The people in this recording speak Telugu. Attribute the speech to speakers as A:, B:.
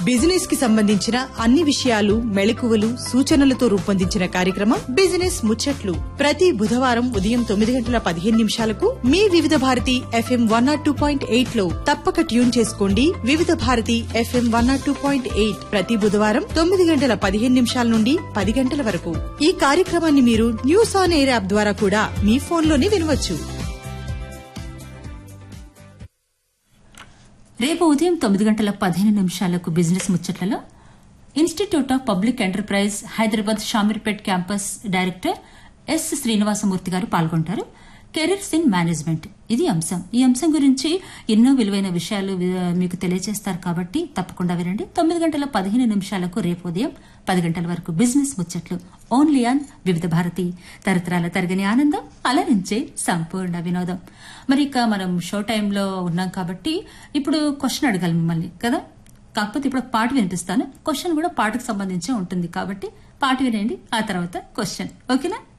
A: బిజినెస్ కి సంబంధించిన అన్ని విషయాలు మెళకువలు సూచనలతో రూపొందించిన కార్యక్రమం బిజినెస్ ముచ్చట్లు ప్రతి బుధవారం ఉదయం తొమ్మిది గంటల పదిహేను నిమిషాలకు మీ Vividh Bharati FM one nought two point eight లో తప్పక ట్యూన్ చేసుకోండి Vividh Bharati FM one nought two point eight ప్రతి బుధవారం తొమ్మిది గంటల పదిహేను నిమిషాల నుండి పది గంటల వరకు ఈ కార్యక్రమాన్ని మీరు న్యూస్ ఆన్ ఎయిర్ యాప్ ద్వారా కూడా మీ ఫోన్లోనే వినవచ్చు
B: రేపు ఉదయం తొమ్మిది గంటల పదిహేను నిమిషాలకు బిజినెస్ ముచ్చట్లలో Institute of Public Enterprise Hyderabad Shamirpet campus director S Srinivasamurthy garu పాల్గొంటారు కెరీర్స్ ఇన్ మేనేజ్మెంట్ ఇది అంశం ఈ అంశం గురించి ఎన్నో విలువైన విషయాలు వి- మీకు తెలియజేస్తారు కాబట్టి తప్పకుండా వినండి తొమ్మిది గంటల పదిహేను నిమిషాలకు రేపు ఉదయం పది గంటల వరకు బిజినెస్ ముచ్చట్లు ఓన్లీ ఆన్ వివిధ భారతి తరతరాల తరగని ఆనందం అలరించే సంపూర్ణ వినోదం మరి ఇక మనం షో టైంలో ఉన్నాం కాబట్టి ఇప్పుడు క్వశ్చన్ అడగాలి మిమ్మల్ని కదా కాకపోతే ఇప్పుడు ఒక పాట వినిపిస్తాను క్వశ్చన్ కూడా పాటకు సంబంధించే ఉంటుంది కాబట్టి పాట వినండి ఆ తర్వాత క్వశ్చన్ ఓకేనా